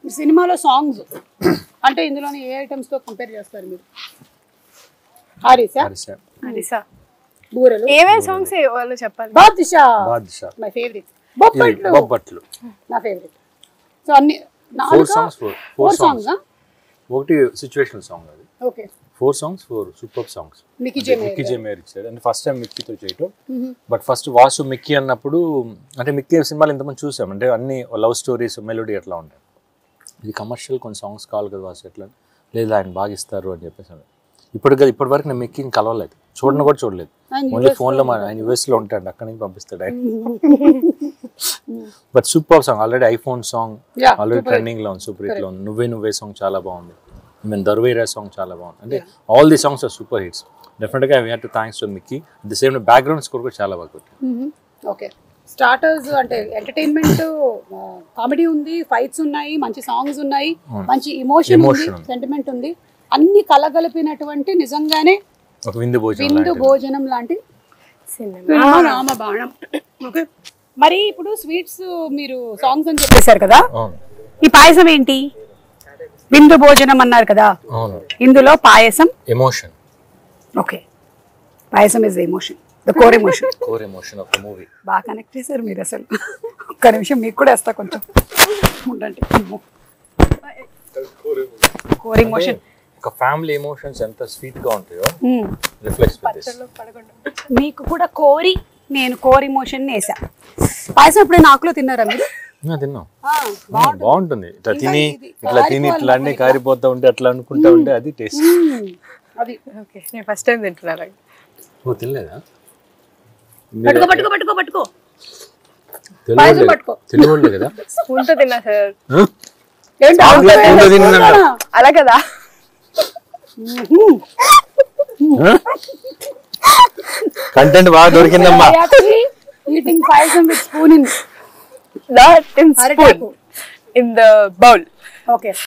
సినిమాలో సాంగ్స్ అంటే ఇందులోని ఏ ఐటమ్స్ తో కంపేర్ చేస్తారు మీరు హారిసా హరిష హరిసా బూరెలు ఏమేమి సాంగ్స్ వాళ్ళు చెప్పాలి బాద్షా బాద్షా మై ఫేవరెట్ బొప్పట్లు బొబ్బట్లు నా ఫేవరెట్ సో అన్ని ఫోర్ నాలుగు songs four four four songs songs ఒకటి సిచ్యువేషనల్ సాంగ్ అది okay four songs four super songs Mickey J Mickey J Meyer ఇచ్చాడు అండ్ ఫస్ట్ టైం మిక్కీతో చేయటం బట్ ఫస్ట్ వాసు మిక్కీ అన్నప్పుడు అంటే మిక్కీ సినిమాలు ఇంతమంది చూసాం అంటే అన్ని లవ్ స్టోరీస్ మెలోడీ అట్లా ఉంటాయి ఇది కమర్షియల్ కొన్ని సాంగ్స్ కావాలి కదా వాసు ఎట్లా లేదు ఆయన బాగా ఇస్తారు అని చెప్పేసి అన్నాడు. ఇప్పుడు కదా ఇప్పటి వరకు నేను మిక్కీని కలవలేదు చూడను కూడా చూడలేదు ఆయన ఓన్లీ ఫోన్లో మన ఆయన యూఎస్లో ఉంటాడు అక్కడి నుంచి పంపిస్తాడు ఆయన but super song already iPhone song Yeah, already trending లో ఉంది సూపర్ హిట్ లో ఉంది నువ్వే నువ్వే సాంగ్ చాలా బాగుంది ఈవెన్ దర్వేరా సాంగ్ చాలా బాగుంది అంటే all the songs are super hits definite గా we to thanks to Mickey the same background score కూడా చాలా బాగా కొట్టింది. ఓకే స్టార్టర్స్ అంటే ఎంటర్టైన్మెంట్ కామెడీ ఉంది ఫైట్స్ ఉన్నాయి మంచి సాంగ్స్ ఉన్నాయి మంచి ఇమోషన్ ఉంది Emotion ఉంది. సెంటిమెంట్ ఉంది అన్ని కలగలిపినటువంటి నిజంగానే ఒక విందు భోజనం విందు లాంటిది. భోజనం లాంటి సినిమా సినిమా రామ బాణం ఓకే మరి ఇప్పుడు స్వీట్స్ మీరు సాంగ్స్ అని చెప్పేశారు కదా అవును ఈ పాయసం ఏంటి విందు భోజనం అన్నారు కదా అవును ఇందులో payasam emotion okay payasam is emotion the core emotion core emotion of the movie బాగా కనెక్ట్ చేశారు మీరు అసలు ఒక్క నిమిషం మీకు కూడా వేస్తా కొంచెం ఉండండి కోర్ ఎమోషన్ ఒక ఫ్యామిలీ ఎమోషన్స్ ఎంత స్వీట్ గా ఉంటాయో రిఫ్లెక్స్ విత్ దిస్ మీకు కూడా కోరి నేను కోర్ ఎమోషన్ వేసా పాయసం ఎప్పుడైనా ఆకులో తిన్నారా మీరు తిన్నాం ఆ, బాగుంటుంది ఇట్లా తిని ఇది ఇట్లా తిని ఇట్లా అన్ని కారిపోతా ఉంటే అట్లా అనుకుంటా ఉంటే అది టేస్ట్ మ్మ్. అది ఓకే నేను ఫస్ట్ టైం తింటున్నాను ఓ తినలేదా పట్టుకో పట్టుకో పట్టుకో పట్టుకో తెలుగు పాయసం వాళ్ళే- పట్టుకో. తెలుగు వాళ్ళే కదా స్పూన్ తో తిన్నా సార్ Huh? ఏంటి ఆకులో ఆకులో పూలు తిన్నాడు. అలా కదా కంటెంట్ బాగా దొరికిందమ్మా eating payasam with spoon in not in arataku spoon in the bowl okay